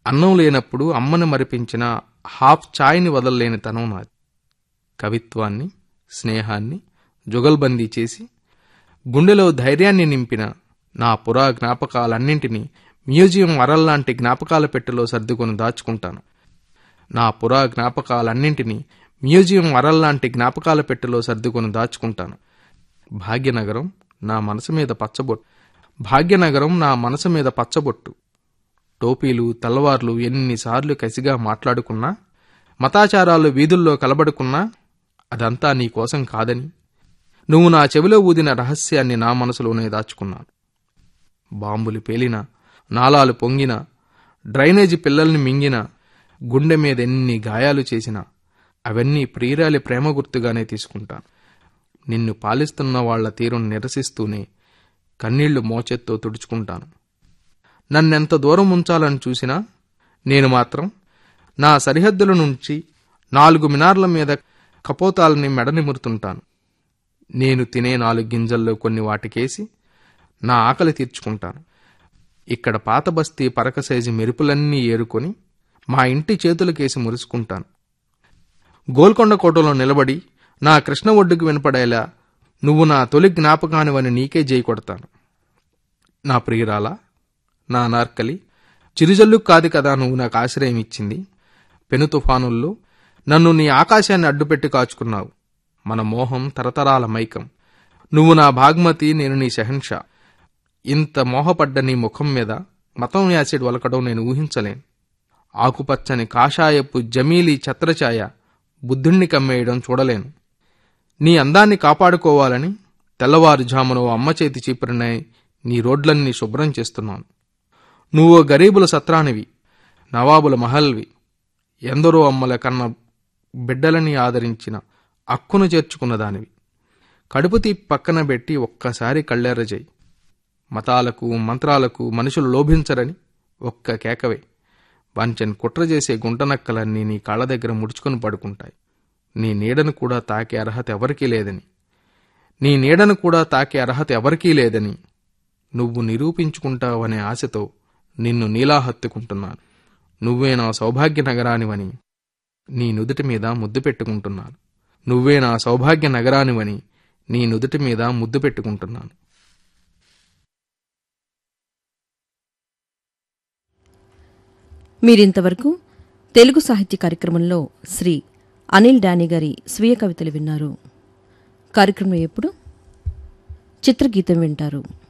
అన్నం లేనప్పుడు అమ్మని మరిపించిన హాఫ్ ఛాయ్ని వదలలేని తనం నాది కవిత్వాన్ని స్నేహాన్ని జుగల్బందీ చేసి గుండెలో ధైర్యాన్ని నింపిన నా పురా జ్ఞాపకాలన్నింటినీ మ్యూజియం అరల్లాంటి జ్ఞాపకాల పెట్టెలో సర్దుకొని దాచుకుంటాను నా పురా జ్ఞాపకాలన్నింటినీ మ్యూజియం అరల్లాంటి జ్ఞాపకాల పెట్టెలో సర్దుకొని దాచుకుంటాను భాగ్యనగరం నా మనసు మీద పచ్చబొట్టు భాగ్యనగరం నా మనసు మీద పచ్చబొట్టు టోపీలు తలవార్లు ఎన్నిసార్లు కసిగా మాట్లాడుకున్నా మతాచారాలు వీధుల్లో కలబడుకున్నా అదంతా నీ కోసం కాదని నువ్వు నా చెవిలో ఊదిన రహస్యాన్ని నా మనసులోనే దాచుకున్నాను బాంబులు పేలిన నాలాలు పొంగిన డ్రైనేజీ పిల్లల్ని మింగిన గుండె మీద ఎన్ని గాయాలు చేసినా అవన్నీ ప్రియురాలి ప్రేమ గుర్తుగానే తీసుకుంటాను నిన్ను పాలిస్తున్న వాళ్ల తీరును నిరసిస్తూనే కన్నీళ్లు మోచెత్తో తుడుచుకుంటాను నన్నెంత దూరం ఉంచాలని చూసినా నేను మాత్రం నా సరిహద్దుల నుంచి నాలుగు మినార్ల మీద కపోతాలని మెడనిమురుతుంటాను నేను తినే నాలుగు గింజల్లో కొన్ని వాటికేసి నా ఆకలి తీర్చుకుంటాను ఇక్కడ పాత బస్తీ పరక సైజు మెరుపులన్నీ ఏరుకొని మా ఇంటి చేతులకేసి మురుసుకుంటాను గోల్కొండ కోటలో నిలబడి నా కృష్ణ ఒడ్డుకు వినపడేలా నువ్వు నా తొలి జ్ఞాపకానివని నీకే జై కొడతాను నా ప్రియురాలా నా నార్కలి చిరుజల్లు కాదు కదా నువ్వు నాకు ఆశ్రయం ఇచ్చింది పెను తుఫానుల్లో నన్ను నీ ఆకాశాన్ని అడ్డుపెట్టి కాచుకున్నావు మన మోహం తరతరాల మైకం నువ్వు నా భాగ్మతి నేను నీ షహన్షా ఇంత మోహపడ్డ నీ ముఖం మీద మతం యాసిడ్ వలకడం నేను ఊహించలేను ఆకుపచ్చని కాషాయపు జమీలి ఛత్రఛాయ బుద్ధుణ్ణి కమ్మేయడం చూడలేను నీ అందాన్ని కాపాడుకోవాలని తెల్లవారుజామున ఓ అమ్మ చేతి చీపురినై నీ రోడ్లన్నీ శుభ్రం చేస్తున్నాను నువ్వు గరీబుల సత్రానివి నవాబుల మహల్వి ఎందరో అమ్మల కన్న బిడ్డలని ఆదరించిన అక్కును చేర్చుకున్న దానివి కడుపు తీపి పక్కన పెట్టి ఒక్కసారి కళ్ళెర్రజేయి మతాలకు మంత్రాలకు మనుషులు లోభించరని ఒక్క కేకవే వంచని కుట్ర చేసే గుంటనక్కలన్నీ నీ కాళ్ళ దగ్గర ముడుచుకొని పడుకుంటాయి నీ నీడను కూడా తాకే అర్హత ఎవరికీ లేదని నీ నీడను కూడా తాకే అర్హత ఎవరికీ లేదని నువ్వు నిరూపించుకుంటావనే ఆశతో నిన్ను నీలా హత్తుకుంటున్నాను నువ్వే నా సౌభాగ్య నగరానివని నీ నుదుటి మీద ముద్దు పెట్టుకుంటున్నాను నువ్వే నా సౌభాగ్య నగరానివని నీ నుదుటి మీద ముద్దు పెట్టుకుంటున్నాను మీరింతవరకు తెలుగు సాహిత్య కార్యక్రమంలో శ్రీ అనిల్ డానీ గారి స్వీయ కవితలు విన్నారు కార్యక్రమం ఎప్పుడు చిత్రగీతం వింటారు